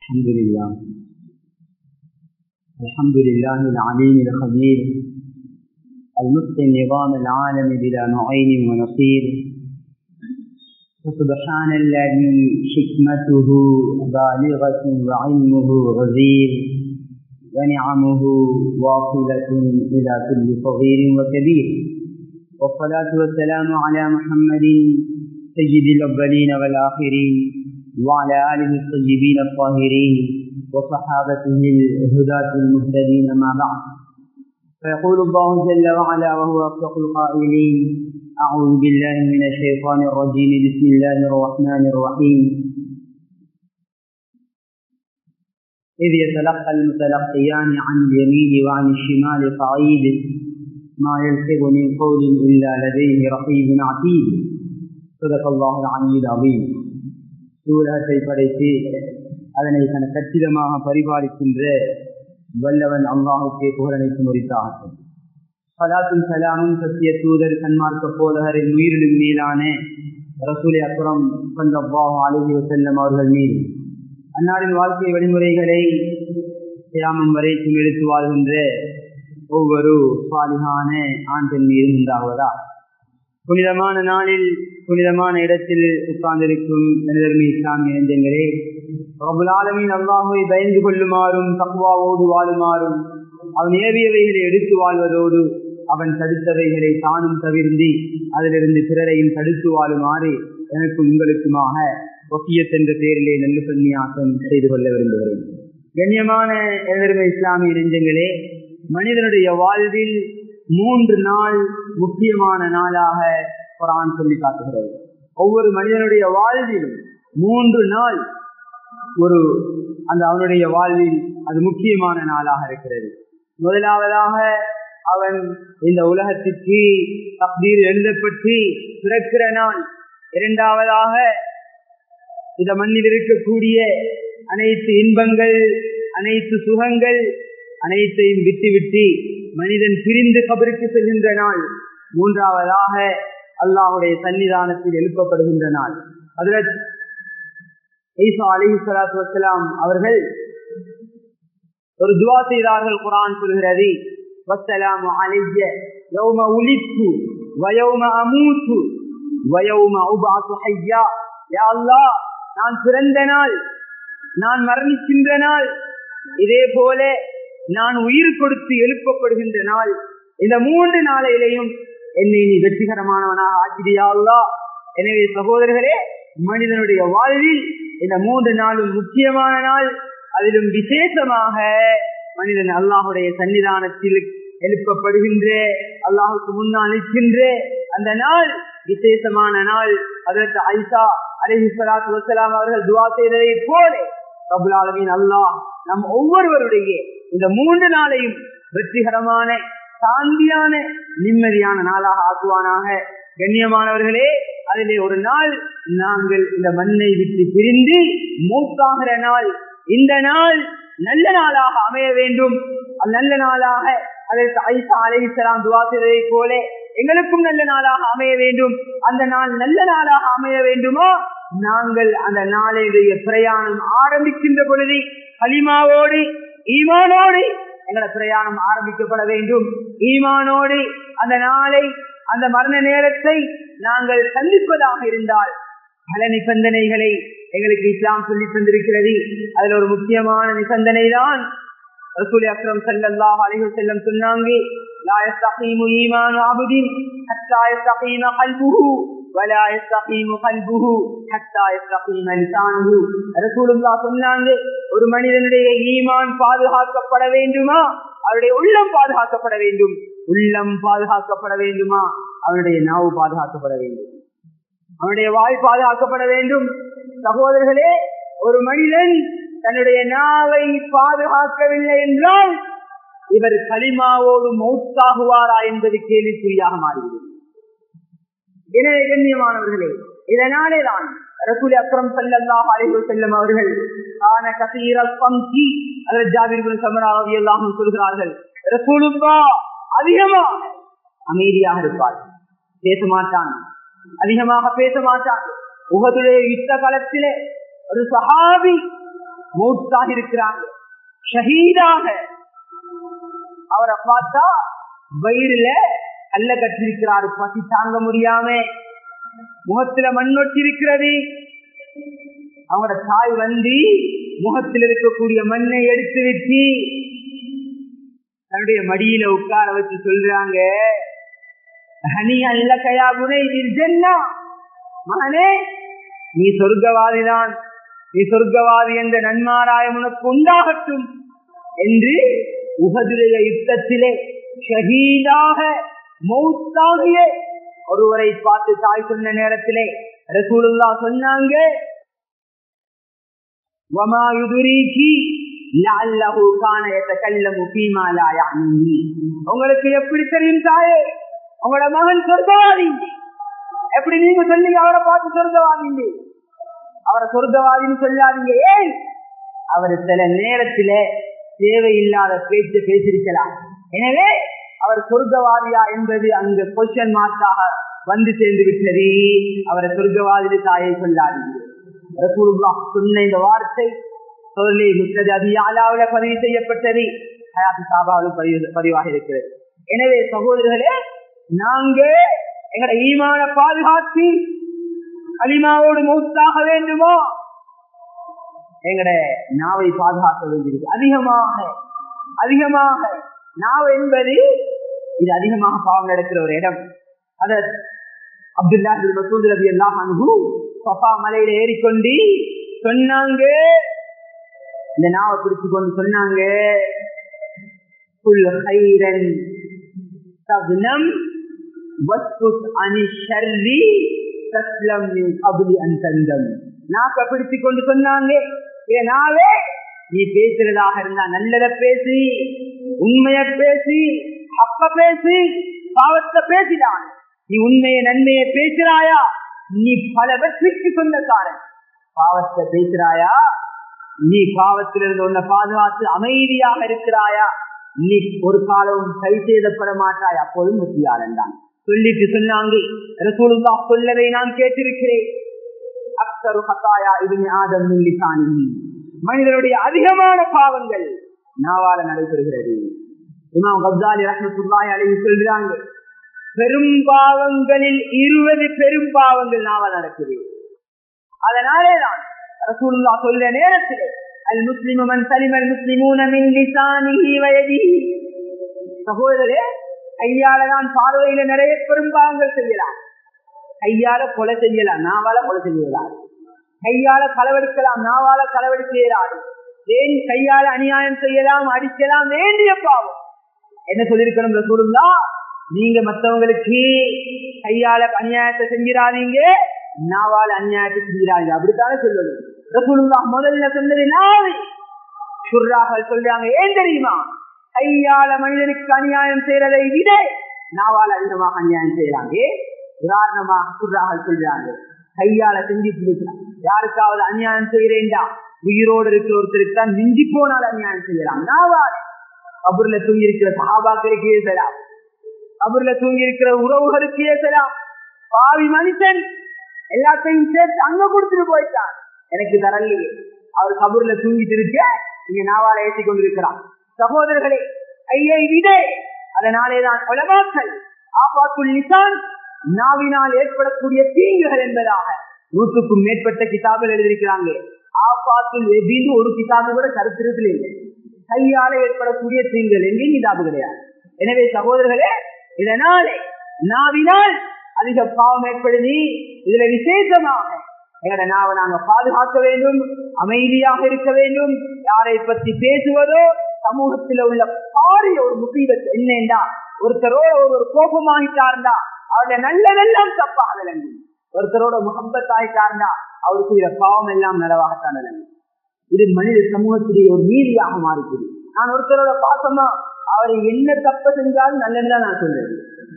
الحمد لله الحمد لله العليم الخبير المتقن نظام العالم بلا معين ونصير فسبحان الذي حكمته بالغة وعلمه غزير ونعمه واصلة إلى كل صغير وكبير والصلاة والسلام على محمد سيد الأولين والآخرين وعلى آله الطيبين الطاهرين وصحابته الهداة المهتدين ما بعد فيقول الله جل وعلا وهو أصدق القائلين أعوذ بالله من الشيطان الرجيم بسم الله الرحمن الرحيم إذ يتلقى المتلقيان عن اليمين وعن الشمال قعيد ما يلفظ من قول إلا لديه رقيب عتيد صدق الله العلي العظيم சூலகத்தை படைத்து அதனை தன கச்சிதமாக பரிபாலிக்கின்ற வல்லவன் அல்லாஹுக்கே புகழனைத்து முறித்தாகட்டும் சலாத்தும் சலாமும் சத்திய தூதர் சன்மார்க்க போதகரின் உயிரிலும் மேலான ரசூலை அப்புறம் சந்தப்பாஹ் அழகி செல்லம் அவர்கள் மீது அன்னாரின் வாழ்க்கை வழிமுறைகளை கிராமம் வரைக்கும் எடுத்து வாழ்கின்ற ஒவ்வொரு சாலிகான ஆண்கள் மீதும் உண்டாகுவதா புனிதமான நாளில் புனிதமான இடத்தில் உட்கார்ந்திருக்கும் மனிதர்மை இஸ்லாமிய நெஞ்சங்களே பிரபுலாலமின் அல்லாஹுவை பயந்து கொள்ளுமாறும் தக்குவாவோடு வாழுமாறும் அவன் ஏவியவைகளை எடுத்து வாழ்வதோடு அவன் தடுத்தவைகளை தானும் தவிர்ந்தி அதிலிருந்து பிறரையும் தடுத்து வாழுமாறு எனக்கும் உங்களுக்குமாக ஒக்கியத் என்ற பெயரிலே நல்ல சன்னியாசம் செய்து கொள்ள விரும்புகிறேன் கண்ணியமான எதிர்மை இஸ்லாமிய நெஞ்சங்களே மனிதனுடைய வாழ்வில் மூன்று நாள் முக்கியமான நாளாக குரான் சொல்லி காட்டுகிறது ஒவ்வொரு மனிதனுடைய வாழ்விலும் மூன்று நாள் ஒரு அந்த அவனுடைய வாழ்வில் அது முக்கியமான நாளாக இருக்கிறது முதலாவதாக அவன் இந்த உலகத்திற்கு தப்தீர் எழுதப்பட்டு பிறக்கிற நாள் இரண்டாவதாக இந்த மண்ணில் இருக்கக்கூடிய அனைத்து இன்பங்கள் அனைத்து சுகங்கள் அனைத்தையும் விட்டுவிட்டு மனிதன் பிரிந்து கபருக்கு செல்கின்ற நாள் மூன்றாவதாக அல்லாஹுடைய சன்னிதானத்தில் எழுப்பப்படுகின்ற நாள் அதில் ஈசா அலி சலாத்து வசலாம் அவர்கள் ஒரு துவா செய்தார்கள் குரான் சொல்கிறது வசலாம் அலைய யௌம உலித்து வயோம அமூத்து வயோம உபாசு ஹையா யா அல்லாஹ் நான் பிறந்த நாள் நான் மரணிக்கின்ற நாள் இதே போல நான் உயிர் கொடுத்து எழுப்பப்படுகின்ற நாள் இந்த மூன்று நாளையிலையும் என்னை நீ வெற்றிகரமானவனாக ஆக்கிடியாள்லா எனவே சகோதரர்களே மனிதனுடைய வாழ்வில் இந்த மூன்று நாளும் முக்கியமான நாள் அதிலும் விசேஷமாக மனிதன் அல்லாஹுடைய சன்னிதானத்தில் எழுப்பப்படுகின்ற அல்லாஹுக்கு முன்னால் நிற்கின்ற அந்த நாள் விசேஷமான நாள் அதற்கு ஐசா அலஹி சலாத்து வசலாம் அவர்கள் துவா செய்ததை போல பிரபுலாலமின் அல்லாஹ் நம் ஒவ்வொருவருடைய இந்த மூன்று நாளையும் வெற்றிகரமான சாந்தியான நிம்மதியான நாளாக ஆக்குவானாக கண்ணியமானவர்களே அதிலே ஒரு நாள் நாங்கள் இந்த மண்ணை விட்டு பிரிந்து மூக்காகிற நாள் இந்த நாள் நல்ல நாளாக அமைய வேண்டும் நல்ல நாளாக அதற்கு ஐசா அலைசலாம் துவா செய்வதை போல எங்களுக்கும் நல்ல நாளாக அமைய வேண்டும் அந்த நாள் நல்ல நாளாக அமைய வேண்டுமோ நாங்கள் அந்த நாளையுடைய பிரயாணம் ஆரம்பிக்கின்ற பொழுது களிமாவோடு ஈமானோடு எங்களோட பிரயாணம் ஆரம்பிக்கப்பட வேண்டும் ஈமானோடு அந்த நாளை அந்த மரண நேரத்தை நாங்கள் சந்திப்பதாக இருந்தால் பல நிபந்தனைகளை எங்களுக்கு இஸ்லாம் சொல்லி தந்திருக்கிறது அதுல ஒரு முக்கியமான நிபந்தனை தான் ரசூல் அக்ரம் சல்லாஹ் அலிஹு செல்லம் சொன்னாங்க لا يستقيم إيمان عبد حتى يستقيم قلبه ولا يستقيم قلبه حتى يستقيم لسانه رسول الله சொன்னாங்க ஒரு மனிதனுடைய ஈமான் பாதுகாக்கப்பட வேண்டுமா அவருடைய உள்ளம் பாதுகாக்கப்பட வேண்டும் உள்ளம் பாதுகாக்கப்பட வேண்டுமா அவனுடைய நாவு பாதுகாக்கப்பட வேண்டும் அவனுடைய வாய் பாதுகாக்கப்பட வேண்டும் சகோதரர்களே ஒரு மனிதன் தன்னுடைய நாவை பாதுகாக்கவில்லை என்றால் இவர் களிமாவோடு மௌத்தாகுவாரா என்பது கேள்விக்குறியாக மாறுகிறது எனவே கண்ணியமானவர்களே இதனாலே தான் ரசூல் அக்ரம் சல்லாஹ் அலைஹி செல்லும் அவர்கள் ஆன கசீர பங்கி அல்லது ஜாபிர் சமராவி எல்லாம் சொல்கிறார்கள் ரசூலுல்லா அதிகமாக அமைதியாக இருப்பார் பேச மாட்டான் அதிகமாக பேச மாட்டான் உகதுடைய யுத்த காலத்திலே ஒரு சஹாபி மூத்தாக இருக்கிறாங்க ஷஹீதாக அவரை பார்த்தா வயிறுல அல்ல கட்டிருக்கிறாரு பசி தாங்க முடியாம முகத்துல மண்ணொட்டி இருக்கிறது அவங்களோட தாய் வந்து முகத்தில் இருக்கக்கூடிய மண்ணை எடுத்து வச்சு தன்னுடைய மடியில உட்கார வச்சு சொல்றாங்க ஹனி அல்ல கயா குணை நிர்ஜன்னா மகனே நீ சொர்க்கவாதிதான் நீ சொர்க்கவாதி என்ற நன்மாராயம் உனக்கு உண்டாகட்டும் என்று உகதுடைய யுத்தத்திலே ஷஹீதாக மௌத்தாகிய ஒருவரை பார்த்து தாய் சொன்ன நேரத்திலே ரசூலுல்லா சொன்னாங்க وما يدريك لعله كان يتكلم فيما لا يعنيه உங்களுக்கு எப்படி தெரியும் தாயே உங்களோட மகன் சொர்க்கவாதி எப்படி நீங்க சொல்லி அவரை பார்த்து சொர்க்கவாதி அவரை சொர்க்கவாதின்னு சொல்லாதீங்க ஏன் அவர் சில நேரத்தில தேவையில்லாத பேச்சு பேசிருக்கலாம் எனவே அவர் சொர்க்கவாதியா என்பது அங்கு கொஸ்டின் மார்க்காக வந்து சேர்ந்து விட்டது அவரை சொர்க்கவாதி தாயை சொல்லாதீங்க ரசூலுல்லாஹ் சொன்ன இந்த வார்த்தை சொல்லி முத்தது அதிகாலாவில பதிவு செய்யப்பட்டது ஹயாத்து சாபாவிலும் பதிவு பதிவாக இருக்கிறது எனவே சகோதரர்களே நாங்க எங்கட ஈமான பாதுகாத்து அலிமாவோடு மௌத்தாக வேண்டுமோ எங்கட நாவை பாதுகாக்க வேண்டியது அதிகமாக அதிகமாக நாவ் என்பது இது அதிகமாக பாவம் நடக்கிற ஒரு இடம் அத அப்துல்லா மசூத் ரவி எல்லாம் அனுகு சஃபா மலையில ஏறிக்கொண்டு சொன்னாங்க இந்த நாவை பிடிச்சு கொண்டு சொன்னாங்க குல் ஹைரன் தகுனம் வஸ்புத் அனி ஷர்ரி தஸ்லம் மின் அபுலி அந்தந்தம் நாக்க பிடிச்சு கொண்டு சொன்னாங்க ஏ நாவே நீ பேசுறதாக இருந்தா நல்லத பேசி உண்மைய பேசி அப்ப பேசி பாவத்தை பேசிடான் நீ உண்மைய நன்மையை பேசுறாயா நீ பல வெற்றிக்கு சொந்தக்காரன் பாவத்தை பேசுறாயா நீ பாவத்திலிருந்து உன்னை பாதுகாத்து அமைதியாக இருக்கிறாயா நீ ஒரு காலமும் கை செய்தப்பட மாட்டாய் அப்போதும் வெற்றியாளன் தான் சொல்லிட்டு சொன்னாங்க ரசூலுல்லா சொல்லதை நான் கேட்டிருக்கிறேன் அக்தரு ஹத்தாயா இது ஆதம் மில்லிசானி மனிதனுடைய அதிகமான பாவங்கள் நாவால நடைபெறுகிறது இமாம் கப்தாலி ரஹமத்துல்லாய் அழகி சொல்றாங்க பெரும் பாவங்களில் இருபது பெரும் பாவங்கள் நாவால் நடக்குது அதனாலேதான் ரசூலுல்லா சொல்ற நேரத்திலே அல் முஸ்லிமு மன் சலிமல் முஸ்லிமூன மின் லிசானிஹி வயதிஹி சகோதரே கையால தான் பார்வையில நிறைய பெரும் பாவங்கள் செய்யலாம் கையால கொலை செய்யலாம் நாவால கொலை செய்யலாம் கையால களவெடுக்கலாம் நாவால களவெடுக்க இயலாது ஏன் கையால அநியாயம் செய்யலாம் அடிக்கலாம் வேண்டிய பாவம் என்ன சொல்லிருக்கணும் ரசூலுல்லா நீங்க மத்தவங்களுக்கு கையால அநியாயத்தை செஞ்சிடாதீங்க நாவால அநியாயத்தை செஞ்சிடாதீங்க அப்படித்தானே சொல்லணும் ரசூலுல்லா முதல்ல சொன்னது நாவை சுர்ராக்கள் சொல்றாங்க ஏன் தெரியுமா கையால மனிதனுக்கு அநியாயம் செய்யறதை விட நாவால் அதிகமாக அநியாயம் செய்யறாங்க உதாரணமாக சுர்ராக்கள் சொல்றாங்க கையால செஞ்சுட்டு யாருக்காவது அநியாயம் செய்யறேன்டா உயிரோடு இருக்கிற ஒருத்தருக்கு தான் மிஞ்சி போனால் அநியாயம் செய்யலாம் நாவால் கபூர்ல தூங்கி இருக்கிற சகாபாக்களுக்கு ஏசலாம் கபூர்ல தூங்கி இருக்கிற உறவுகளுக்கு ஏசலாம் பாவி மனுஷன் எல்லாத்தையும் சேர்த்து அங்க கொடுத்துட்டு போயிட்டான் எனக்கு தரலையே அவர் கபூர்ல தூங்கிட்டு இருக்க நீங்க நாவால ஏற்றி கொண்டிருக்கிறான் சகோதரர்களே ஐயை விடே அதனாலேதான் உலமாக்கள் ஆபாத்துல் நிசான் நாவினால் ஏற்படக்கூடிய தீங்குகள் என்பதாக நூற்றுக்கும் மேற்பட்ட கிதாபில் எழுதியிருக்கிறாங்க ஆபாத்துல் எபின்னு ஒரு கிதாபு கூட கருத்திரத்தில் இல்லை கையால ஏற்படக்கூடிய தீங்குகள் எங்கேயும் கிதாபு கிடையாது எனவே சகோதரர்களே இதனாலே நாவினால் அதிக பாவம் ஏற்படுதி இதுல விசேஷமாக எங்களோட நாவை நாங்க பாதுகாக்க வேண்டும் அமைதியாக இருக்க வேண்டும் யாரை பற்றி பேசுவதோ சமூகத்தில் உள்ள பாரிய ஒரு முசீபத் என்னண்டா ஒருத்தரோட ஒரு கோபமாகிட்டார்ந்தா அவருடைய நல்லதெல்லாம் தப்பாக விளங்கும் ஒருத்தரோட முகப்பத் ஆகிட்டார்ந்தா அவருக்கு இத பாவம் எல்லாம் நலவாகத்தான் விளங்கும் இது மனித சமூகத்துடைய ஒரு நீதியாக மாறிக்குது நான் ஒருத்தரோட பாசமா அவரை என்ன தப்ப செஞ்சாலும் நல்லதுதான் நான் சொல்றேன்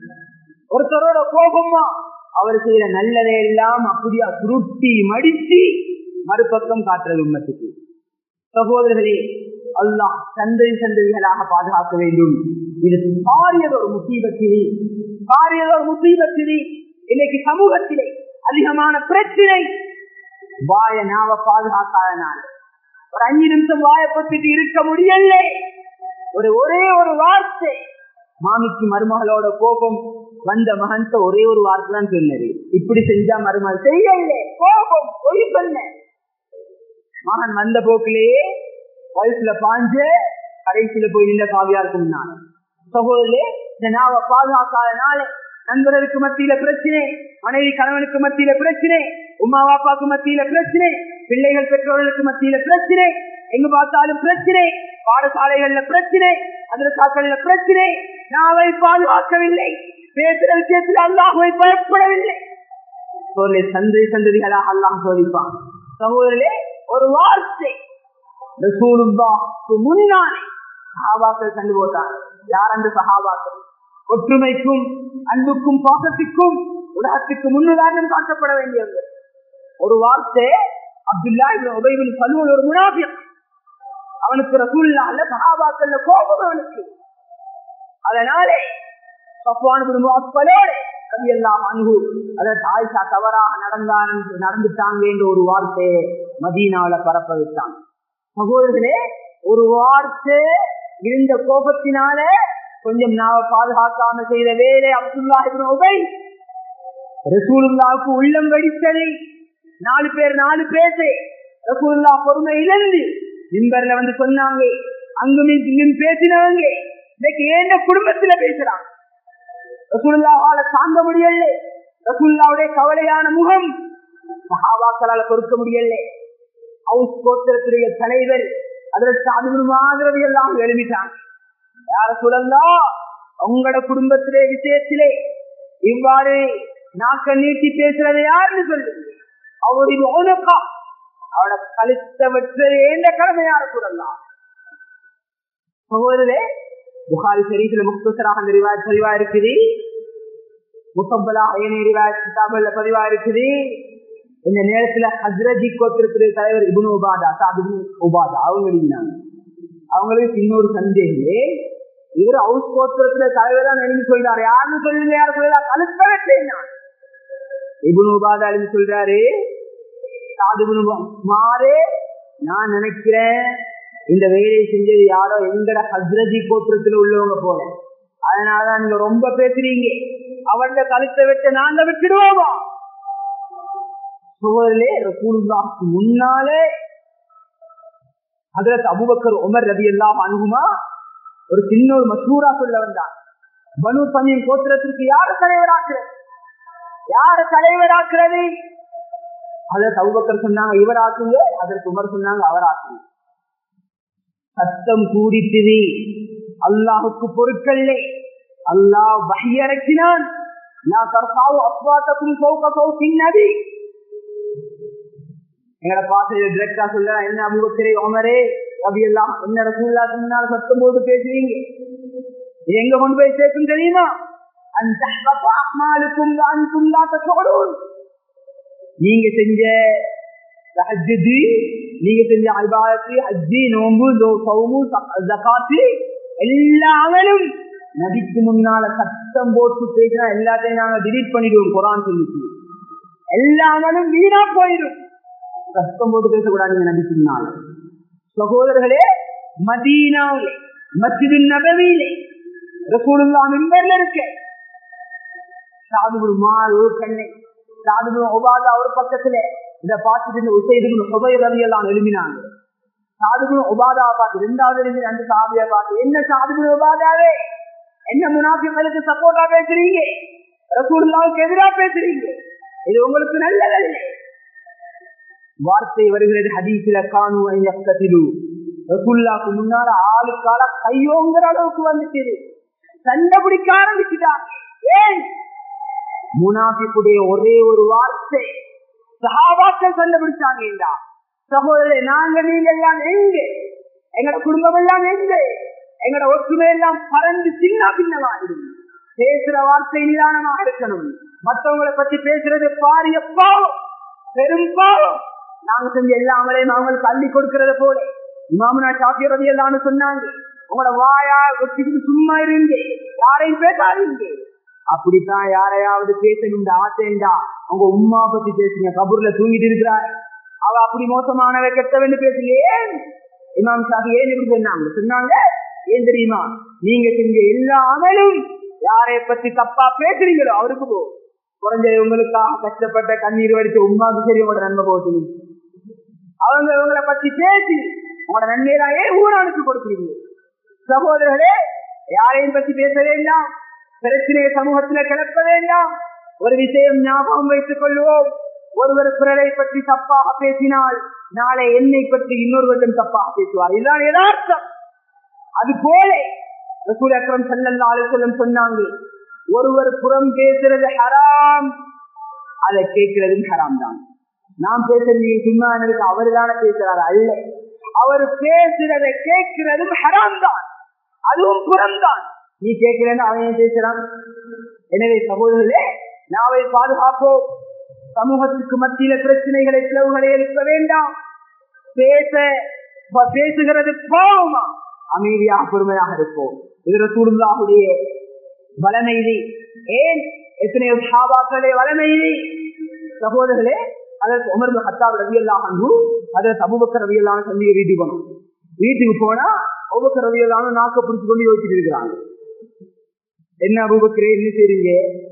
ஒருத்தரோட கோபமா அவர் செய்யற நல்லதை எல்லாம் அப்படியா சுருட்டி மடித்து மறுபக்கம் காட்டுறது உண்மத்துக்கு சகோதரர்களே அல்லாஹ் சந்தை சந்ததிகளாக பாதுகாக்க வேண்டும் இது பாரியதொரு முசீபத்திரி பாரியதொரு முசீபத்திரி இன்னைக்கு சமூகத்திலே அதிகமான பிரச்சனை வாய நாவ பாதுகாக்காதனால ஒரு அஞ்சு நிமிஷம் வாயப்பட்டுட்டு இருக்க முடியல ஒரு ஒரே ஒரு வார்த்தை மாமிக்கு மருமகளோட கோபம் வந்த மகன்கிட்ட ஒரே ஒரு வார்த்தை தான் சொன்னது இப்படி செஞ்சா மருமகள் செய்யல கோபம் பொய் சொன்ன மகன் வந்த போக்கிலேயே வயசுல பாஞ்சு கடைசியில போய் நின்ற காவியா இருக்கும் நான் சகோதரே இந்த நாவ பாதுகாக்காதனால நண்பர்களுக்கு மத்தியில பிரச்சனை மனைவி கணவனுக்கு மத்தியில பிரச்சனை உமா பாப்பாக்கு மத்தியில பிரச்சனை பிள்ளைகள் பெற்றோர்களுக்கு மத்தியில பிரச்சனை எங்க பார்த்தாலும் பிரச்சனை பாடசாலைகள்ல பிரச்சனை அதற்காக்கள்ல பிரச்சனை நாவை பாதுகாக்கவில்லை பேசுற விஷயத்தில் அல்லாஹுவை பயப்படவில்லை சந்தை சந்ததிகளாக அல்லாஹ் சோதிப்பான் சகோதரே ஒரு வார்த்தை முன்னாலே சஹாபாக்கள் கண்டு போட்டார் யார் அந்த சஹாபாக்கள் ஒற்றுமைக்கும் அன்புக்கும் பாசத்துக்கும் உலகத்துக்கு முன்னுதாரணம் காட்டப்பட வேண்டியது ஒரு வார்த்தை அப்துல்லா உபயவின் சலூல் ஒரு முனாபியம் அவனுக்கு ரசூல்லா அல்ல சஹாபாக்கள்ல கோபம் அவனுக்கு அதனாலே ஆயிஷா தவறாக நடந்தான் நடந்துட்டாங்க என்ற ஒரு வார்த்தையை மதீனாவில பரப்ப விட்டான் சகோதரர்களே ஒரு வார்த்தை இருந்த கோபத்தினால கொஞ்சம் நாவ பாதுகாக்காம செய்த வேலை அப்துல்லா உபை ரசூலுல்லாவுக்கு உள்ளம் வெடித்தது நாலு பேர் நாலு பேசு ரசூலுல்லா பொறுமை இழந்து மிம்பர்ல வந்து சொன்னாங்க அங்கும் இங்கும் பேசினவங்க இன்னைக்கு ஏண்ட குடும்பத்துல பேசுறான் ரசூலுல்லாவால தாங்க முடியல ரசூல்லாவுடைய கவலையான முகம் சஹாபாக்களால பொறுக்க முடியல ஹவுஸ் கோத்திரத்துடைய தலைவர் அதற்கு அது மாதிரி எல்லாம் எழுதிட்டாங்க யார சொல்லலா உங்களோட குடும்பத்திலே விஷயத்திலே இவ்வாறு நாக்க நீட்டி பேசுறது யாருன்னு சொல்லு அவரின் ஓனக்கா அவட கழுத்த வெற்றது எந்த கடமை யார சொல்லலாம் சகோதரே புகாரி ஷரீஃபில முக்தசராக அந்த ரிவாய் பதிவா இருக்குது முசம்பலா அயனி ரிவாய் கிதாபுல பதிவா இருக்குது இந்த நேரத்துல ஹஸ்ரஜி கோத்திரத்துடைய தலைவர் இபுன் உபாதா சாத் உபாதா அவங்க எழுதினாங்க அவங்களுக்கு இன்னொரு சந்தேகமே இவர் ஹவுஸ் கோத்திரத்துல தலைவர் தான் எழுதி சொல்றாரு யாருன்னு சொல்லுங்க யாரு சொல்லா கழுத்தவே செய்யணும் இபுன் உபாதா எழுதி சொல்றாரு சாது மாறே நான் நினைக்கிறேன் இந்த வேலையை செஞ்சது யாரோ எங்கட ஹஸ்ரஜி கோத்திரத்துல உள்ளவங்க போல அதனாலதான் நீங்க ரொம்ப பேசுறீங்க அவன் கழுத்தை விட்டு நாங்க விட்டுடுவோமா சுவரிலே ரசூலுல்லாஹுக்கு முன்னாலே அதற்கு அபுபக்கர் உமர் ரவி எல்லாம் அணுகுமா ஒரு சின்ன ஒரு மசூரா சொல்ல வந்தார் பனு சமயம் கோத்திரத்திற்கு யாரு தலைவராக்குறது யாரு தலைவராக்குறது அதற்கு அபுபக்கர் சொன்னாங்க இவர் ஆக்குங்க அதற்கு உமர் சொன்னாங்க அவர் ஆக்குங்க சத்தம் கூடித்தது அல்லாஹுக்கு பொருட்களே அல்லாஹ் வகையறக்கினான் நான் தற்காவு அஸ்வாத்தக்கும் சௌக்க சௌக்கின் நபி எங்கட பாசையில டிரெக்டா சொல்ல என்ன அபுபக்கரே உமரே ரவி எல்லாம் என்ன ரசூல்லா சொன்னால் சத்தம் போட்டு பேசுவீங்க இது எங்க கொண்டு போய் சேர்க்கும் தெரியுமா அந்த நீங்க செஞ்ச தஹஜ்ஜுது நீங்க செஞ்ச அல்பாயத்து அஜ்ஜி நோம்பு சௌமு ஜகாத்து எல்லா அமலும் நபிக்கு முன்னால சத்தம் போட்டு பேசினா எல்லாத்தையும் நாங்க டிலீட் பண்ணிடுவோம் குரான் சொல்லிச்சு எல்லா அமலும் வீணா போயிடும் சத்தம் போட்டு பேசக்கூடாது நபிக்கு முன்னால சகோதரர்களே மதீனாவிலே மஸ்ஜிது நபவியிலே ரசூலுல்லா மிம்பர்ல இருக்க சாதுபுல் மால் ஒரு கண்ணை சாதுபுல் ஒபாதா ஒரு பக்கத்துல இதை பார்த்துட்டு இந்த உசைதுபுல் சுபை ரவி எல்லாம் எழுப்பினாங்க சாதுபுல் ஒபாதா பார்த்து ரெண்டாவது இருந்து ரெண்டு சாதியா பார்த்து என்ன சாதுபுல் ஒபாதாவே என்ன முனாஃபிகளுக்கு சப்போர்ட்டா பேசுறீங்க ரசூலுல்லாவுக்கு எதிரா பேசுறீங்க இது உங்களுக்கு நல்லதல்ல வார்த்தை வருகிறது ஹதீசில காணு ரசூல்லாக்கு முன்னால ஆளுக்கால கையோங்கிற அளவுக்கு வந்துச்சு சண்டை பிடிக்க ஆரம்பிச்சுட்டாங்க ஏன் முனாபிக்குடைய ஒரே ஒரு வார்த்தை சகாபாக்கள் சண்டை பிடிச்சாங்க சகோதரே நாங்க நீங்க எல்லாம் எங்க எங்கட குடும்பம் எல்லாம் எங்க எங்கட ஒற்றுமை எல்லாம் பறந்து சின்ன பின்னமாயிடும் பேசுற வார்த்தை நிதானமாக இருக்கணும் மற்றவங்களை பத்தி பேசுறது பாரிய பாவம் பெரும் பாவம் நாங்க செஞ்ச எல்லா அமலையும் அவங்களுக்கு அள்ளி கொடுக்கறத போல இமாமனா சாப்பியறது எல்லாம்னு சொன்னாங்க உங்களோட வாயா வச்சுக்கிட்டு சும்மா இருங்க யாரையும் பேசாதீங்க அப்படித்தான் யாரையாவது பேசணும் ஆசைண்டா உங்க உமா பத்தி பேசுங்க கபூர்ல தூங்கிட்டு இருக்கிறார் அவ அப்படி மோசமானவ கெட்டவன்னு பேசுங்க ஏன் இமாம் சாஹி ஏன் இப்படி சொன்னாங்க சொன்னாங்க ஏன் தெரியுமா நீங்க செஞ்ச எல்லா அமலும் யாரை பத்தி தப்பா பேசுறீங்களோ அவருக்கு போ குறைஞ்ச இவங்களுக்காக கஷ்டப்பட்ட கண்ணீர் வடிச்ச உமாக்கு சரி உங்களோட நன்மை போகுது அவங்க இவங்களை பத்தி பேசி உங்களோட நன்மையெல்லாம் ஏன் ஊரானுக்கு கொடுக்குறீங்க சகோதரர்களே யாரையும் பத்தி பேச வேண்டாம் பிரச்சனையை சமூகத்துல கிளப்ப வேண்டாம் ஒரு விஷயம் ஞாபகம் வைத்துக் கொள்வோம் ஒருவர் பிறரை பற்றி தப்பாக பேசினால் நாளை என்னை பற்றி இன்னொருவரிடம் தப்பாக பேசுவார் இதுதான் யதார்த்தம் அது போல ரசூல் அக்ரம் சல்லல்லா அலுவலம் சொன்னாங்க ஒருவர் புறம் பேசுறது ஹராம் அதை கேட்கிறதும் ஹராம் தான் நாம் பேசுறது சும்மா எனக்கு அவரு தானே பேசுறாரு அல்ல அவர் பேசுறதை கேட்கிறதும் ஹராம் தான் அதுவும் புறம்தான் நீ கேட்கிறேன்னு அவன் ஏன் பேசுறான் எனவே சகோதரர்களே நாவை பாதுகாப்போம் சமூகத்திற்கு மத்தியில பிரச்சனைகளை பிளவுகளை எழுப்ப வேண்டாம் பேச பேசுகிறது பாவமா அமைதியாக பொறுமையாக இருப்போம் இது ரசூலுல்லாஹுடைய வளமைதி ஏன் எத்தனையோ சாபாக்களுடைய வளமைதி சகோதரர்களே அதற்கு உமர் ஹத்தாப் ரவி எல்லாம் அன்பு அதற்கு அபுபக்கர் ரவி எல்லாம் சந்திக்க வீட்டுக்கு போனோம் வீட்டுக்கு போனா அபுபக்கர் ரவி எல்லாம் நாக்க பிடிச்சு கொண்டு யோசிச்சுட்டு இருக்கிறாங்க என்ன அபுபக்கரே என்ன செய்றீங்க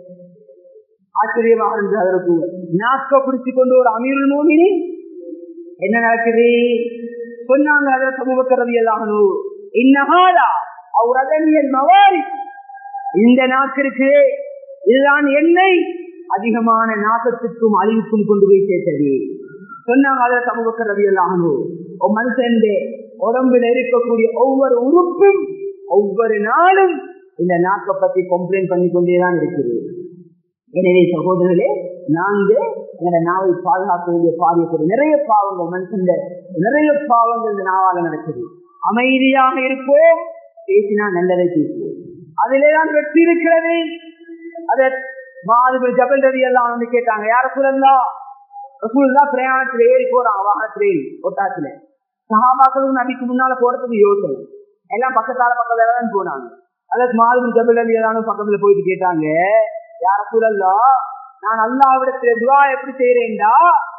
ஆச்சரியமாக இருந்தது அதற்கு நாக்க பிடிச்சு கொண்டு ஒரு அமீருல் மோமினி என்ன நடக்குது சொன்னாங்க அதற்கு அபுபக்கர் ரவி எல்லாம் இன்னஹாலா அவர் அதனியல் மவாரி இந்த நாக்கிற்கு இதுதான் எண்ணெய் அதிகமான நாசத்துக்கும் அழிவுக்கும் கொண்டு போய் சேர்த்தது சொன்னாங்க அதை சமூக ரவி எல்லாம் மனுஷன் உடம்புல இருக்கக்கூடிய ஒவ்வொரு உறுப்பும் ஒவ்வொரு நாளும் இந்த நாக்கை பத்தி கம்ப்ளைண்ட் பண்ணி கொண்டேதான் இருக்குது எனவே சகோதரர்களே நாங்க எங்க நாவை பாதுகாக்க வேண்டிய பாதியக்கூடிய நிறைய பாவங்கள் மனுஷன் நிறைய பாவங்கள் இந்த நாவால நடக்குது அமைதியாக இருப்போம் பேசினா நல்லதை பேசுவோம் அதிலேதான் வெற்றி இருக்கிறது அதை மாதிரி ஜபல் ரவி எல்லாம் வந்து கேட்டாங்க யார சொல்லலா ரசூல்லா பிரயாணத்துல ஏறி போறாங்க வாகனத்துல ஏறி ஒட்டாத்துல சகாபாக்களும் நபிக்கு முன்னால போறதுக்கு யோசனை எல்லாம் பக்கத்தால பக்கத்துல தான் போனாங்க அதற்கு மாதிரி ஜபல் ரவி எல்லாம் பக்கத்துல போயிட்டு கேட்டாங்க யார சொல்லலா நான் அல்லாவிடத்துல துவா எப்படி செய்யறேன்டா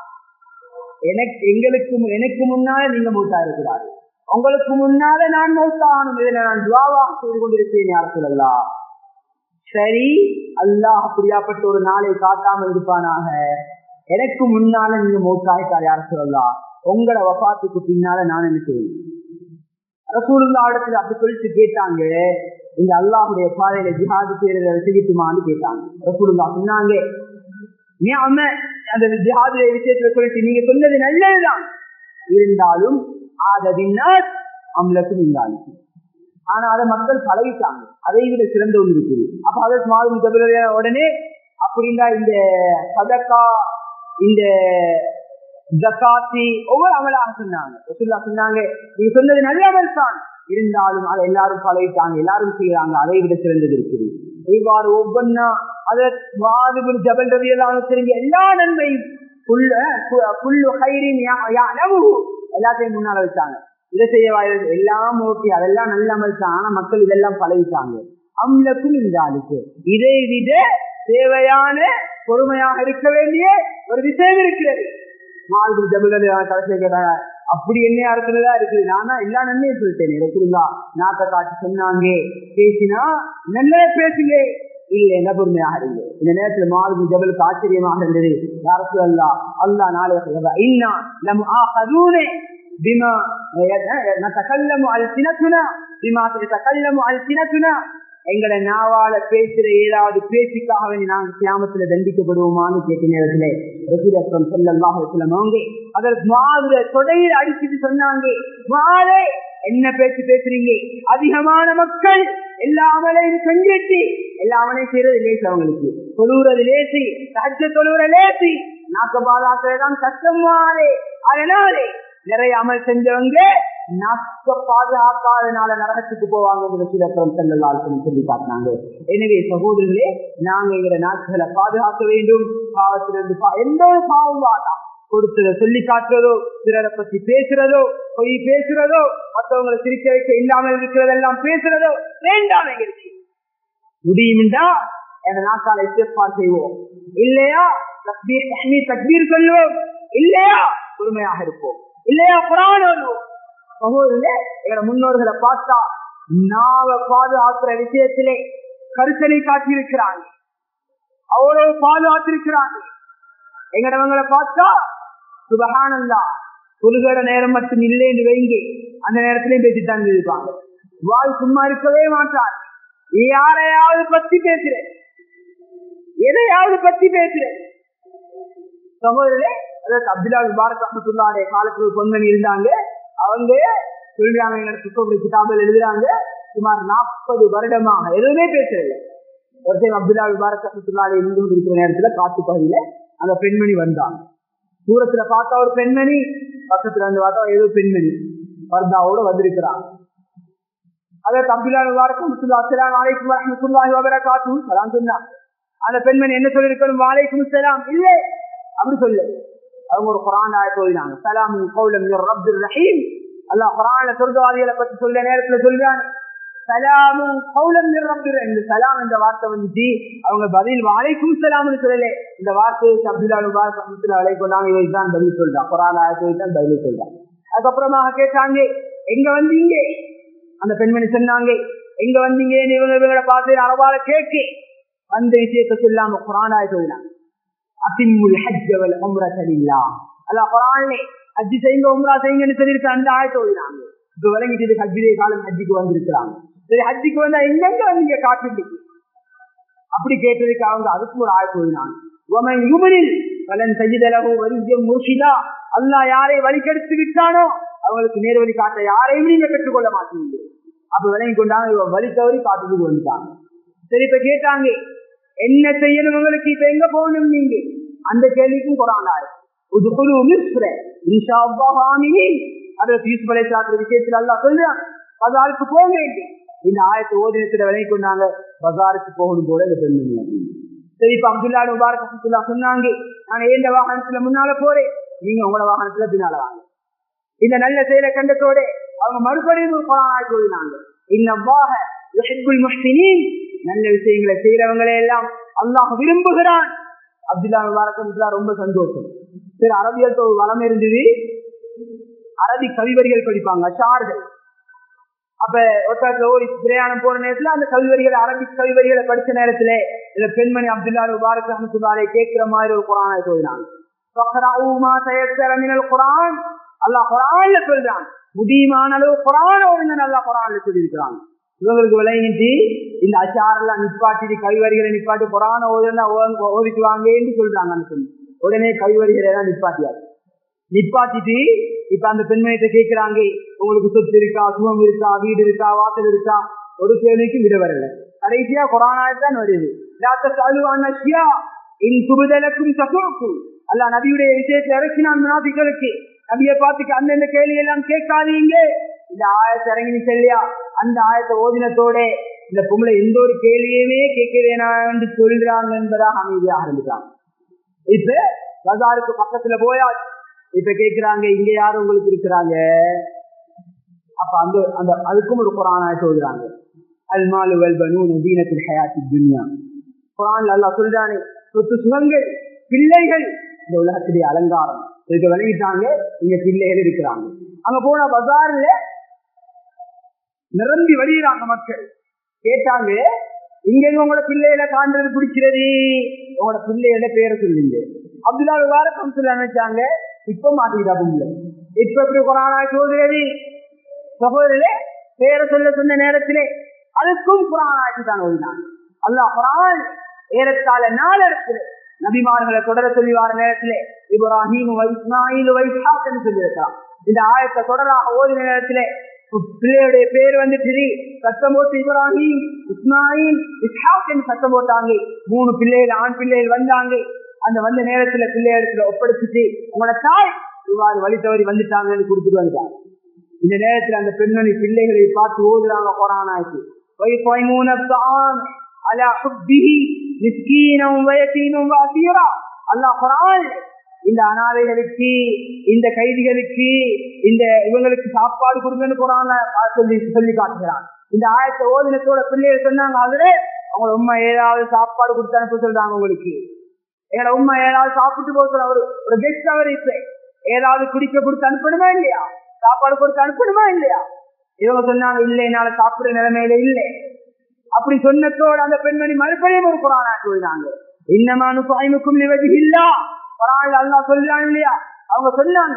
எனக்கு எங்களுக்கு எனக்கு முன்னால நீங்க மூத்தா இருக்கிறாரு உங்களுக்கு முன்னால நான் மௌத்தானும் இதில் நான் துவாவாக செய்து கொண்டிருக்கிறேன் யார் சொல்லலாம் சரி அல்லாஹ் அப்படியாப்பட்ட ஒரு நாளை காட்டாமல் இருப்பானாக எனக்கு முன்னால நீங்க மௌத்தாயிட்டார் யார் சொல்லலாம் உங்களோட வபாத்துக்கு பின்னால நான் என்ன செய்வேன் ரசூலுல்லா இடத்துல அப்படி சொல்லிட்டு கேட்டாங்க இந்த அல்லாஹுடைய பாதையில ஜிஹாது செய்யறத செய்யட்டுமான்னு கேட்டாங்க ரசூலுல்லா சொன்னாங்க அந்த ஜிஹாதுடைய விஷயத்துல சொல்லிட்டு நீங்க சொன்னது நல்லதுதான் இருந்தாலும் அம்லக்கும் இருந்தாலும் ஆனா அதை மக்கள் பழகிட்டாங்க அதை விட சிறந்த ஒன்று இருக்குது அப்ப அதற்கு மாதிரி உடனே அப்படின்னா இந்த சதக்கா இந்த ஜக்காத்தி ஒவ்வொரு அமலாக சொன்னாங்க ரசுல்லா சொன்னாங்க நீங்க சொன்னது நல்ல அமல் தான் இருந்தாலும் அதை எல்லாரும் பழகிட்டாங்க எல்லாரும் செய்யறாங்க அதை விட சிறந்தது இருக்குது இவ்வாறு ஒவ்வொன்னா அதை மாதிரி ஜபல் ரவி எல்லாம் தெரிஞ்ச எல்லா நன்மையும் எல்லாத்தையும் முன்னால வச்சாங்க இதை செய்ய எல்லாம் ஓகே அதெல்லாம் நல்ல அமல் தான் ஆனா மக்கள் இதெல்லாம் பழகிட்டாங்க அம்லக்கும் இந்த ஆளுக்கு இதை விட தேவையான பொறுமையாக இருக்க வேண்டிய ஒரு விஷயம் இருக்கிறது மால்குடி ஜபுகள் கடைசியை கேட்டாங்க அப்படி என்ன இருக்கிறதா இருக்குது நானா எல்லா நன்மையும் சொல்லிட்டேன் இருக்குங்களா நாட்டை காட்டி சொன்னாங்க பேசினா நல்ல பேசுங்க இல்ல என்ன பொறுமையாக இருங்க இந்த நேரத்தில் மாலுக்கு ஜபலுக்கு ஆச்சரியமாக இருந்தது யார சொல்லா அல்லா நாளை இன்னா நம் ஆஹூனே بما نتكلم ألسنتنا بما تتكلم ألسنتنا எங்களை நாவால பேசுற ஏதாவது பேச்சுக்காக வேண்டி நாங்க கிராமத்துல தண்டிக்கப்படுவோமான்னு கேட்ட நேரத்துல ரசூலம் சொல்லல்லாஹ் அவங்க அதற்கு மாதிரி தொடையில் அடிச்சுட்டு சொன்னாங்க மாலை என்ன பேச்சு பேசுறீங்க அதிகமான மக்கள் எல்லாமலையும் செஞ்சிட்டு எல்லாமலையும் செய்யறது லேசு அவங்களுக்கு தொழுவுறது லேசி சஜ்ஜ தொழுவுற லேசி நாக்க பாதாக்குறதுதான் கஷ்டமானே அதனாலே நிறைய அமல் செஞ்சவங்க நாக்க பாதுகாக்காதனால நரகத்துக்கு போவாங்க சிலப்பரம் செல்லலாம் சொல்லி காட்டினாங்க எனவே சகோதரர்களே நாங்க எங்க நாட்களை பாதுகாக்க வேண்டும் பாவத்திலிருந்து எந்த ஒரு பாவம் வாழலாம் கொடுத்தத சொல்லி காட்டுறதோ பிறரை பத்தி பேசுறதோ பொய் பேசுறதோ மற்றவங்களை சிரிக்க வைக்க இல்லாமல் இருக்கிறதெல்லாம் பேசுறதோ வேண்டாம் எங்களுக்கு முடியும்டா எங்க நாக்கால இஸ்திஃபார் செய்வோம் இல்லையா தக்பீர் தக்பீர் சொல்லுவோம் இல்லையா பொறுமையாக இருப்போம் இல்லையா குரான் ஓதுவோம் சகோதரர்களே எங்களோட முன்னோர்களை பார்த்தா நாவ பாதுகாக்கிற விஷயத்திலே கருத்தனை காட்டியிருக்கிறாங்க அவ்வளவு பாதுகாத்திருக்கிறாங்க எங்கடவங்களை பார்த்தா சுபகானந்தா தொழுகிற நேரம் மட்டும் இல்லைன்னு வைங்க அந்த நேரத்திலையும் பேசித்தான் இருப்பாங்க வாய் சும்மா இருக்கவே மாட்டார் யாரையாவது பத்தி பேசுறேன் எதையாவது பத்தி பேசுறேன் சகோதரே அதாவது அப்துல்லா முபாரக் அஹமத்துல்லாடைய காலத்துல ஒரு பொன்மணி இருந்தாங்க அவங்க சொல்றாங்க எங்க சுக்கபுரி கிதாபில் எழுதுறாங்க சுமார் நாற்பது வருடமாக எதுவுமே பேசுறதில்லை ஒரு டைம் அப்துல்லா முபாரக் அஹமத்துல்லாடைய இருந்து இருக்கிற நேரத்துல காட்டு பகுதியில அந்த பெண்மணி வந்தாங்க தூரத்துல பார்த்தா ஒரு பெண்மணி பக்கத்துல வந்து பார்த்தா ஏதோ பெண்மணி பர்தாவோட வந்திருக்கிறாங்க அதாவது அப்துல்லா முபாரக் அஹமத்துல்லா அஸ்லாம் வலைக்கும் வரமத்துல்லாஹி வபரகாத்தும் சலாம் சொன்னாங்க அந்த பெண்மணி என்ன சொல்லிருக்கணும் வாழைக்கும் சலாம் இல்லை அப்படி சொல்லு அவங்க ஒரு குரான் ஆயத்து ஓதினாங்க சலாம் கௌலம் ரப்துல் ரஹீம் அல்லாஹ் குரான்ல சொர்க்கவாதிகளை பத்தி சொல்ல நேரத்துல சொல்றாங்க சலாமும் கௌலம் ரப்துல் இந்த சலாம் இந்த வார்த்தை வந்துச்சு அவங்க பதில் வாழைக்கும் சலாம்னு சொல்லல இந்த வார்த்தையை அப்துல்லா முபாரக் அஹமத்துல்லா அலைக்கும் இவை தான் பதில் சொல்றான் குரான் ஆயத்தை தான் பதில் சொல்றான் அதுக்கப்புறமாக கேட்டாங்க எங்க வந்தீங்க அந்த பெண்மணி சொன்னாங்க எங்க வந்தீங்க இவங்க இவங்களோட பார்த்து அரபால கேட்கு அந்த விஷயத்தை சொல்லாம குரான் ஆயத்து ஓதினாங்க அத்திமுல் ஹஜ் வல் உம்ரத லில்லாஹ் அல்லாஹ் குர்ஆனிலே ஹஜ் செய்யுங்க உம்ரா செய்யுங்கன்னு சொல்லிருக்க அந்த ஆயத்தை ஓதினாங்க இப்ப விளங்கிட்டு இது ஹஜ்ஜிலே காலம் ஹஜ்ஜுக்கு வந்திருக்கிறாங்க சரி ஹஜ்ஜுக்கு வந்தா எங்கெங்க வந்தீங்க காட்டுக்கு அப்படி கேட்டதுக்கு அவங்க அதுக்கு ஒரு ஆயத்தை ஓதினாங்க ومن يضلل فلن تجد له وليا مرشدا அல்லாஹ் யாரை வழிகெடுத்து விட்டானோ அவங்களுக்கு நேர்வழி காட்ட யாரையும் நீங்க பெற்றுக்கொள்ள மாட்டீங்க அப்ப விளங்கி கொண்டாங்க இவன் வழி தவறி காட்டுக்கு வந்துட்டாங்க சரி இப்ப கேட்டாங்க என்ன செய்யணும் உங்களுக்கு இப்ப எங்க போகணும் நீங்க அந்த கேள்விக்கும் குரானாரு உதுகுலு மிஸ்ர இன்ஷா அல்லாஹ் ஆமீன் அதுல யூசுப் அலைஹிஸ்ஸலாத்து விஷயத்துல அல்லாஹ் சொல்றான் பஜாருக்கு போங்க இந்த ஆயத்தை ஓதினத்துல விளங்கி கொண்டாங்க பஜாருக்கு போகணும் போல இந்த பெண்மணி அப்படின்னு சரி இப்ப அப்துல்லா முபாரக் அப்துல்லா சொன்னாங்க நான் ஏந்த வாகனத்துல முன்னால போறேன் நீங்க உங்களோட வாகனத்துல பின்னால வாங்க இந்த நல்ல செயலை கண்டத்தோட அவங்க மறுபடியும் ஒரு குரான் ஆயத்து ஓதினாங்க இன்னவாக யுஹிப்புல் முஹ்சினீன் நல்ல விஷயங்களை செய்யறவங்களை எல்லாம் அல்லாஹ் விரும்புகிறான் அப்துல்லா முபாரக் ரொம்ப சந்தோஷம் சரி அரபியல் ஒரு வளம் இருந்தது அரபி கவிவரிகள் படிப்பாங்க அஷார்கள் அப்ப ஒருத்தர் ஒரு பிரயாணம் போற நேரத்துல அந்த கவிவரிகள் அரபிக் கவிவரிகளை படிச்ச நேரத்துல இந்த பெண்மணி அப்துல்லா முபாரக் அஹமத்துல்லாரை கேட்கிற மாதிரி ஒரு குரானை சொல்லினாங்க குரான் அல்லாஹ் குரான்ல சொல்றான் முடியுமான அளவு குரான் ஒழுங்க நல்லா குரான்ல சொல்லியிருக்கிறாங்க இவங்களுக்கு விளங்கிட்டு இந்த அச்சாரெல்லாம் நிப்பாட்டி கவிவரிகளை நிப்பாட்டி புறான ஓதுனா ஓதிக்குவாங்கன்னு சொல்றாங்க சொல்லி உடனே கவிவரிகளை எல்லாம் நிப்பாட்டியாரு நிப்பாட்டிட்டு இப்ப அந்த பெண்மணிட்ட கேட்கிறாங்க உங்களுக்கு சொத்து இருக்கா சுகம் இருக்கா வீடு இருக்கா வாசல் இருக்கா ஒரு கேள்விக்கும் விட வரல கடைசியா கொரோனாதான் வருது அல்ல நபியுடைய விஷயத்தை இறக்கினான் முனாபிகளுக்கு நபியை பார்த்து அந்தந்த கேள்வி எல்லாம் கேட்காதீங்க இந்த ஆயத்தை இறங்கி செல்லியா அந்த ஆயத்தை ஓதினத்தோட இந்த பொம்பளை எந்த ஒரு கேள்வியுமே கேட்க வேணாம் என்று சொல்றாங்க என்பதாக அமைதியாக ஆரம்பிச்சாங்க இப்ப பஜாருக்கு பக்கத்துல போயா இப்ப கேக்குறாங்க இங்க யாரும் உங்களுக்கு இருக்கிறாங்க அப்ப அந்த அந்த அதுக்கும் ஒரு குரான் ஆயத்தை ஓதுறாங்க அல்மாலு வல்பனு நதீனத்தில் ஹயாத்தி துன்யா குரான் அல்லா சொல்றானே சொத்து சுகங்கள் பிள்ளைகள் இந்த உலகத்துடைய அலங்காரம் இதுக்கு விளங்கிட்டாங்க இங்க பிள்ளைகள் இருக்கிறாங்க அங்க போன பஜார்ல நிரம்பி வழியிறாங்க மக்கள் கேட்டாங்க இங்க உங்களோட பிள்ளைகளை காண்றது பிடிக்கிறது உங்களோட பிள்ளைகள பேரை சொல்லுங்க அப்துல்லா வாரம் சொல்ல நினைச்சாங்க இப்ப மாட்டிக்கிட்டா பொம்பளை இப்ப எப்படி குரானா சோதரி சகோதரே பேரை சொல்ல சொன்ன நேரத்திலே அதுக்கும் குரானாட்சி தான் ஓடினாங்க அல்லா குரான் ஏறத்தாழ நாலு இடத்துல நபிமார்களை தொடர சொல்லி வர நேரத்திலே இப்ராஹிம் இஸ்மாயில் வைசாக்கன்னு சொல்லியிருக்கான் இந்த ஆயத்தை தொடராக ஓடின நேரத்திலே பிள்ளையுடைய பேர் வந்து திரி சத்தம் போட்டு இப்ராஹிம் இஸ்மாயில் இஸ்ஹாக் சத்தம் போட்டாங்க மூணு பிள்ளைகள் ஆண் பிள்ளைகள் வந்தாங்க அந்த வந்த நேரத்துல பிள்ளையிடத்துல ஒப்படைச்சிட்டு உங்களோட தாய் இவ்வாறு வழி தவறி வந்துட்டாங்கன்னு கொடுத்துட்டு வந்துட்டாங்க இந்த நேரத்துல அந்த பெண்மணி பிள்ளைகளை பார்த்து ஓதுறாங்க கொரானாய்க்கு ويطعمون الطعام على حبه مسكينا ويتيما واسيرا அல்லாஹ் குர்ஆன் இந்த அனாதைகளுக்கு இந்த கைதிகளுக்கு இந்த இவங்களுக்கு சாப்பாடு கொடுங்கன்னு குரான சொல்லி சொல்லி காட்டுகிறான் இந்த ஆயத்தை ஓதினத்தோட பிள்ளைகள் சொன்னாங்க அதுல அவங்க உண்மை ஏதாவது சாப்பாடு கொடுத்து அனுப்ப சொல்றாங்க உங்களுக்கு எங்களோட உண்மை ஏதாவது சாப்பிட்டு போக சொல்ல ஒரு ஒரு கெஸ்ட் அவர் இப்ப ஏதாவது குடிக்க கொடுத்து அனுப்பணுமா இல்லையா சாப்பாடு கொடுத்து அனுப்பணுமா இல்லையா இவங்க சொன்னாங்க இல்லை என்னால சாப்பிடுற நிலைமையில இல்லை அப்படி சொன்னதோடு அந்த பெண்மணி மறுபடியும் ஒரு குரானா சொல்றாங்க இன்னமானு சுவாமிக்கும் நிவதி இல்லா குரான் அல்லா சொல்றாங்க இல்லையா அவங்க சொன்னாங்க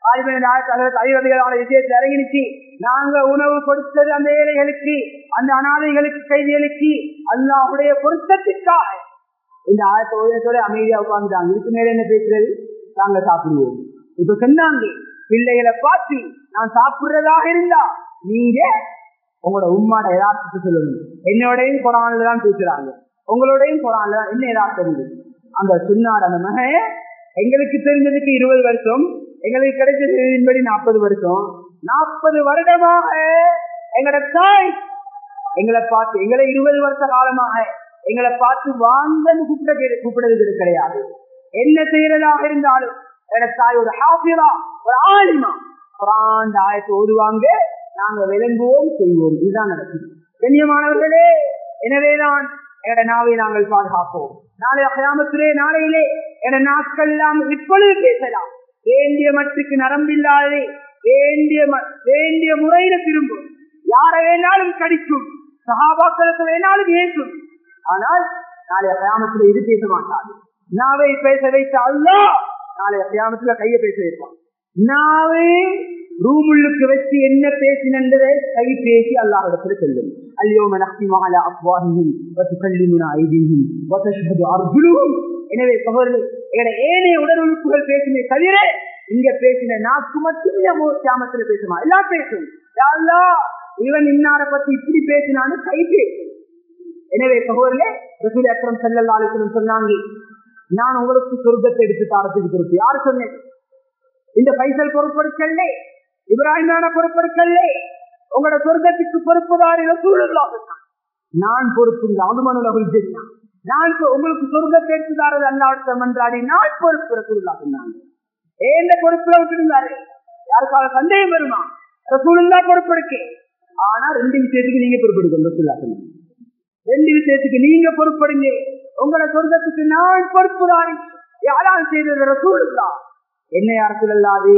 ஐவதிகளான விஷயத்தை இறங்கினுச்சு நாங்க உணவு கொடுத்தது அந்த ஏழைகளுக்கு அந்த அனாதைகளுக்கு கைதிகளுக்கு அல்லாவுடைய பொருத்தத்திற்காக இந்த ஆயத்தை ஓதத்தோட அமைதியா உட்கார்ந்துட்டாங்க இதுக்கு மேல என்ன பேசுறது நாங்க சாப்பிடுவோம் இப்ப சொன்னாங்க பிள்ளைகளை பார்த்து நான் சாப்பிடுறதாக இருந்தா நீங்க உங்களோட உம்மாட யதார்த்தத்தை சொல்லணும் என்னோடையும் குரான்ல தான் பேசுறாங்க உங்களோடையும் குரான்ல தான் என்ன யதார்த்தம் அந்த சொன்னார் அந்த மகன் எங்களுக்கு தெரிஞ்சதுக்கு இருபது வருஷம் எங்களுக்கு கிடைச்சதுபடி நாற்பது வருஷம் நாற்பது வருடமாக எங்களோட தாய் எங்களை பார்த்து எங்களை இருபது வருஷ காலமாக எங்களை பார்த்து வாங்கன்னு கூப்பிட கூப்பிடுறது கிடையாது என்ன செய்யறதாக இருந்தாலும் என்னோட தாய் ஒரு ஹாஃபிரா ஒரு ஆலிமா குரான் ஆயத்தை ஓதுவாங்க நாங்க விளங்குவோம் செய்வோம் இதுதான் நடக்குது கண்ணியமானவர்களே எனவேதான் எட நாவை நாங்கள் பாதுகாப்போம் நாளை அகயாமத்திலே நாளையிலே எட நாட்கள் எல்லாம் இப்பொழுது பேசலாம் வேண்டிய மட்டுக்கு நரம்பில்லாதே வேண்டிய வேண்டிய முறையில திரும்பும் யாரை வேணாலும் கடிக்கும் சகாபாக்களுக்கு வேணாலும் ஏற்றும் ஆனால் நாளைய கயாமத்துல இது பேச மாட்டாது நாவை பேச வைத்த அல்லா நாளைய கயாமத்துல கைய பேச வைப்பான் நாவே ரூமுள்ளுக்கு வச்சு என்ன பேசினதை கை பேசி அல்லாஹிடத்துல சொல்லும் அல்யோம நக்திமு அலா அஃப்வாஹிஹிம் வ துகல்லிமுனா ஐதீஹிம் வ தஷ்ஹது அர்ஜுலுஹும் எனவே சகோதரர்களே எங்கட ஏனைய உடல் உறுப்புகள் பேசினே தவிர இங்க பேசின நாக்கு மட்டும் கியாமத்துல பேசுமா எல்லாம் பேசும் யாழ்லா இவன் இன்னார பத்தி இப்படி பேசினான்னு கை பேசும் எனவே சகோதரர்களே ரசூல் அக்ரம் செல்லல்லாலும் சொன்னாங்க நான் உங்களுக்கு சொர்க்கத்தை எடுத்து தாரத்துக்கு பொறுப்பு யாரு சொன்னேன் இந்த பைசல் பொறுப்பெடுக்கல்லே இப்ராஹிமான பொறுப்பெடுக்கல்லே உங்களோட சொர்க்கத்துக்கு பொறுப்புதாரி நான் பொறுப்பு அனுமனுலகுல் ஜென்னா நான் உங்களுக்கு சொர்க்கத்தை எடுத்துதாரது அல்லாட்டம் என்றாடி நான் பொறுப்பு ரசூல்லா சொன்னாங்க ஏந்த பொறுப்புல விட்டுருந்தாரு யாருக்காக சந்தேகம் வருமா ரசூலுல்லா பொறுப்பெடுக்க ஆனா ரெண்டு விஷயத்துக்கு நீங்க பொறுப்பெடுக்கணும் ரசூல்லா சொன்னாங்க ரெண்டு விஷயத்துக்கு நீங்க பொறுப்படுங்க உங்களோட சொர்க்கத்துக்கு நான் பொறுப்புதாரி யாரால் செய்தது ரசூலுல்லா என்ன யார் சொல்லலாது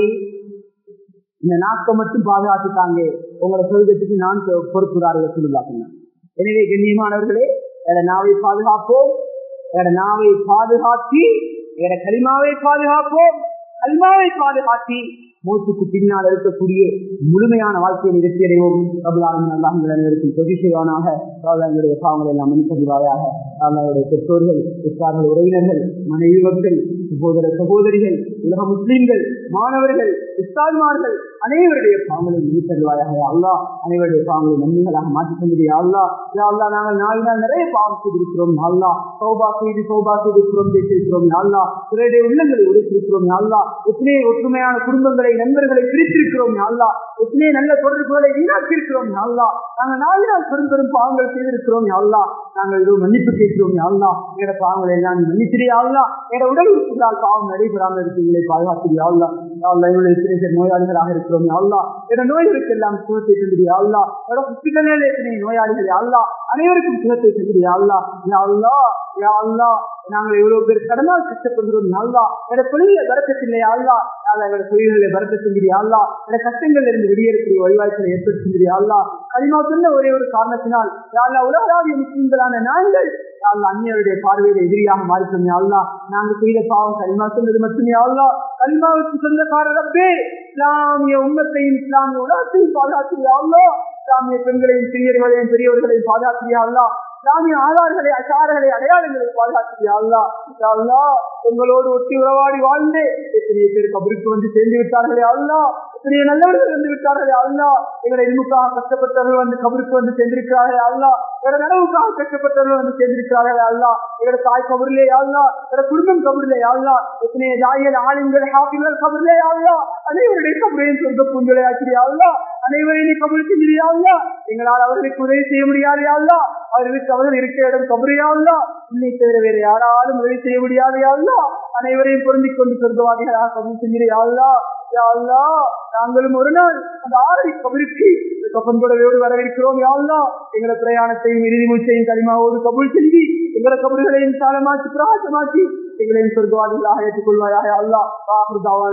இந்த நாக்கை மட்டும் பாதுகாத்துட்டாங்க உங்களோட சொர்க்கத்துக்கு நான் பொறுப்புதாரிகள் சொல்லலா சொன்னேன் எனவே கண்ணியமானவர்களே எட நாவை பாதுகாப்போம் எட நாவை பாதுகாத்தி எட கலிமாவை பாதுகாப்போம் கலிமாவை பாதுகாத்தி மூச்சுக்கு பின்னால் இருக்கக்கூடிய முழுமையான வாழ்க்கையை நிறுத்தியடைவோம் பிரபலாரும் அல்லாஹங்கள் அனைவருக்கும் பொதிசைவானாக எங்களுடைய பாவங்களை எல்லாம் மன்னிப்பதிவாயாக அவர்களுடைய பெற்றோர்கள் உற்றார்கள் உறவினர்கள் மனைவி மக்கள் சகோதர சகோதரிகள் உலக முஸ்லீம்கள் மாணவர்கள் உஸ்தாத்மார்கள் அனைவருடைய பாவங்களை மன்னித்தருவாயாக அல்லா அனைவருடைய பாவங்களை நன்மைகளாக மாற்றிக் கொண்டிருக்கிற அல்லா அல்லா நாங்கள் நாளினால் நிறைய பாவம் செய்திருக்கிறோம் அல்லா சௌபா செய்து சௌபா செய்திருக்கிறோம் பேசியிருக்கிறோம் அல்லா பிறருடைய உள்ளங்களை உடைத்திருக்கிறோம் அல்லா எத்தனை ஒற்றுமையான குடும்பங்களை நண்பர்களை பிரித்திருக்கிறோம் அல்லா எத்தனை நல்ல தொடர்புகளை வீணாக்கியிருக்கிறோம் அல்லா நாங்கள் நாளினால் பெரும் பெரும் பாவங்கள் செய்திருக்கிறோம் அல்லா நாங்கள் ஏதோ மன்னிப்பு கேட்கிறோம் அல்லா எங்களோட பாவங்களை எல்லாம் மன்னிச்சிரியா அல்லா எங்களோட உடல் உறுப்புகளால் பாவம் நடைபெறாமல் இருக்கிறீங்களே பாதுகாத்திரியா அல்லா அல்லா என்னுடைய சிறிய சிறிய நோயாளிகளாக இருக்கிறோம் அல்லா என நோய்களுக்கு எல்லாம் சுகத்தை தந்திரியா அல்லா என்னோட புத்திகளில் எத்தனை நோயாளிகள் அல்லா அனைவருக்கும் சுகத்தை தந்திரியா அல்லா அல்லா யா அல்லா நாங்கள் எவ்வளவு பேர் கடனால் கஷ்டப்படுகிறோம் அல்லா என்னோட தொழில வரக்கத்தில்லை அல்லா எங்களோட தொழில்களை வரக்கத்திங்கிறியா அல்லா என்னோட கஷ்டங்கள்ல இருந்து வெளியேறக்கூடிய வழிவாய்ப்புகளை ஏற்படுத்துங்கிறியா அல்லா கனிமா சொன்ன ஒரே ஒரு காரணத்தினால் யாழ்லா உலகளாவிய முஸ்லிம்களான நாங்கள் அல்லா அந்நியருடைய பார்வையில எதிரியாக மாறிட்டோம் அல்லா நாங்க செய்த பாவம் கலிமா சொன்னது மட்டுமே அல்லா கலிமாவுக்கு சொந்தக்காரரப்பே இஸ்லாமிய உண்மத்தையும் இஸ்லாமிய உலகத்தையும் பாதுகாத்திரியா அல்லா இஸ்லாமிய பெண்களையும் சிறியர்களையும் பெரியவர்களையும் பாதுகாத்திரியா அல்லா இஸ்லாமிய ஆதார்களை அச்சாரங்களை அடையாளங்களை பாதுகாத்திரியா அல்லா அல்லா உங்களோடு ஒட்டி உறவாடி வாழ்ந்து எத்தனைய பேர் கபருக்கு வந்து சேர்ந்து விட்டார்களே அல்லா எத்தனைய நல்லவர்கள் வந்து விட்டார்களே அல்லா எங்களை இன்புக்காக கஷ்டப்பட்டவர்கள் வந்து கபருக்கு வந்து சேர்ந்திருக்கிறார்களே அல்லா எங்களோட நனவுக்காக கஷ்டப்பட்டவர்கள் வந்து சேர்ந்திருக்கிறார்களே அல்லா எங்களோட தாய் கபரிலே அல்லா எங்களோட குடும்பம் கபரிலே அல்லா எத்தனைய ஜாயல் ஆளுங்கள் ஹாப்பிகள் கபரிலே அல்லா அனைவருடைய கபரையும் சொந்த பூஞ்சலை ஆக்கிறியா அல்லா அனைவரையும் கபல் செஞ்சிரியா அல்லா எங்களால் அவர்களுக்கு உதவி செய்ய முடியாது அல்லா அவர்களுக்கு அவர்கள் இருக்க இடம் கபரியா அல்லா உன்னை தவிர வேறு யாராலும் உதவி செய்ய முடியாது அல்லா அனைவரையும் பொருந்திக் கொண்டு சொர்க்கவாதிகளாக கபல் செஞ்சிரியா அல்லா யாழ்லா நாங்களும் ஒரு நாள் அந்த ஆறை கபருக்கு கப்பன் கூடவோடு வரவிருக்கிறோம் யாழ்லா எங்களை பிரயாணத்தையும் இறுதி மூச்சையும் களிமாவோடு கபுல் செஞ்சு எங்களை கபர்களையும் சாலமாக்கி பிரகாசமாக்கி எங்களையும் சொர்க்கவாதிகளாக ஏற்றுக்கொள்வாயாக அல்லா